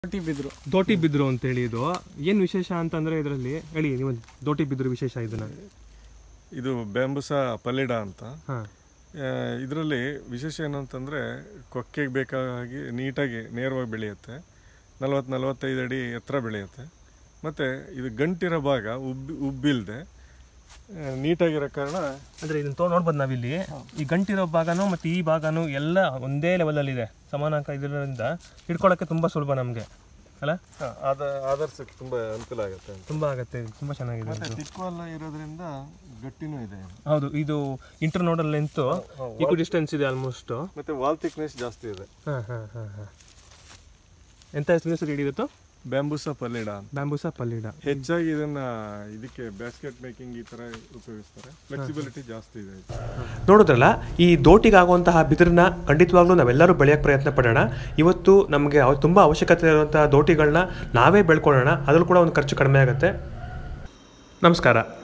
T ಬಿದ್ರು ದೋಟಿ ಬಿದ್ರು ಅಂತೇಳಿ ಇದು ಏನು ವಿಶೇಷ ಅಂತಂದ್ರೆ ಇದರಲ್ಲಿ ಹೇಳಿ ನೀವು ದೋಟಿ ಬಿದ್ರು ವಿಶೇಷ ಇದನ್ನ ಇದು ಬ್ಯಾಂಬುಸ ಪಲ್ಲಿಡ ಅಂತ ಹಾಂ ಇದರಲ್ಲಿ ವಿಶೇಷ ಏನು ಅಂತಂದರೆ ಕೊಕ್ಕೆಗೆ ಬೇಕಾಗಿ ನೀಟಾಗಿ ನೇರವಾಗಿ ಬೆಳೆಯುತ್ತೆ ನಲ್ವತ್ತು ನಲವತ್ತೈದು ಅಡಿ ಎತ್ತರ ಬೆಳೆಯುತ್ತೆ ಮತ್ತು ಇದು ಗಂಟಿರೋ ಭಾಗ ಉಬ್ಬಿ ಉಬ್ಬಿಲ್ದೆ ಆ, ನೀಟಾಗಿರೋ ಕಾರಣ ಅಂದ್ರೆ ಇದನ್ನ ತೋ ನೋಡ್ಬೋದು ನಾವಿಲ್ಲಿ ಈ ಗಂಟಿರೋ ಭಾಗನೂ ಮತ್ತೆ ಈ ಭಾಗನೂ ಎಲ್ಲ ಒಂದೇ ಲೆವೆಲಲ್ಲಿ ಇದೆ ಸಮಾನಾಂಕ ಇದರಿಂದ ಹಿಡ್ಕೊಳ್ಳೋಕ್ಕೆ ತುಂಬಾ ಸುಲಭ ನಮಗೆ ಅಲ್ಲ ಆ, ಆದ ಆಧರಿಸಕ್ಕೆ ತುಂಬ ಅನುಕೂಲ ಆಗುತ್ತೆ ಅಂತ ತುಂಬಾ ಆಗತ್ತೆ ತುಂಬಾ ಚೆನ್ನಾಗಿದೆ ಮತ್ತು ಇದು. ತಿಕ್ವಲ್ಲ ಇರೋದ್ರಿಂದ ಗಟ್ಟಿನೂ ಇದೆ ಹೌದು ಇದು inter nodal length equal distance ಇದೆ ಆಲ್ಮೋಸ್ಟ್ ಮತ್ತು ವಾಲ್ ಥಿಕ್ನೆಸ್ ಜಾಸ್ತಿ ಇದೆ ಹಾಂ ಹಾಂ ಹಾಂ ಹಾಂ ಎಂತ ಹೆಸರು ಹೆಸರು ಹಿಡಿಯುತ್ತೋ ಬ್ಯಾಂಬೂಸ ಪಲ್ಲಿಡ ಅಂತ ಬ್ಯಾಂಬೂಸಾ ಪಲ್ಲಿಡ ಹೆಚ್ಚಾಗಿ ಇದನ್ನ ಇದಕ್ಕೆ ಬ್ಯಾಸ್ಕೆಟ್ ಮೇಕಿಂಗ್ ಈ ತರ ಉಪಯೋಗಿಸ್ತಾರೆ ಫ್ಲೆಕ್ಸಿಬಿಲಿಟಿ ಜಾಸ್ತಿ ಇದೆ ಇದು. ನೋಡಿದ್ರಲ್ಲ ಈ ದೋಟಿಗಾಗುವಂತಹ ಬಿದಿರನ್ನ ಖಂಡಿತವಾಗ್ಲೂ ನಾವೆಲ್ಲರೂ ಬೆಳೆಯೋಕ್ಕೆ ಪ್ರಯತ್ನ ಪಡೋಣ ಇವತ್ತು ನಮಗೆ ಅವ್ ತುಂಬ ಅವಶ್ಯಕತೆ ಇರುವಂತಹ ದೋಟಿಗಳನ್ನ ನಾವೇ ಬೆಳ್ಕೊಳ್ಳೋಣ ಅದ್ರಲ್ಲಿ ಕೂಡ ಒಂದು ಖರ್ಚು ಕಡಿಮೆ ಆಗುತ್ತೆ ನಮಸ್ಕಾರ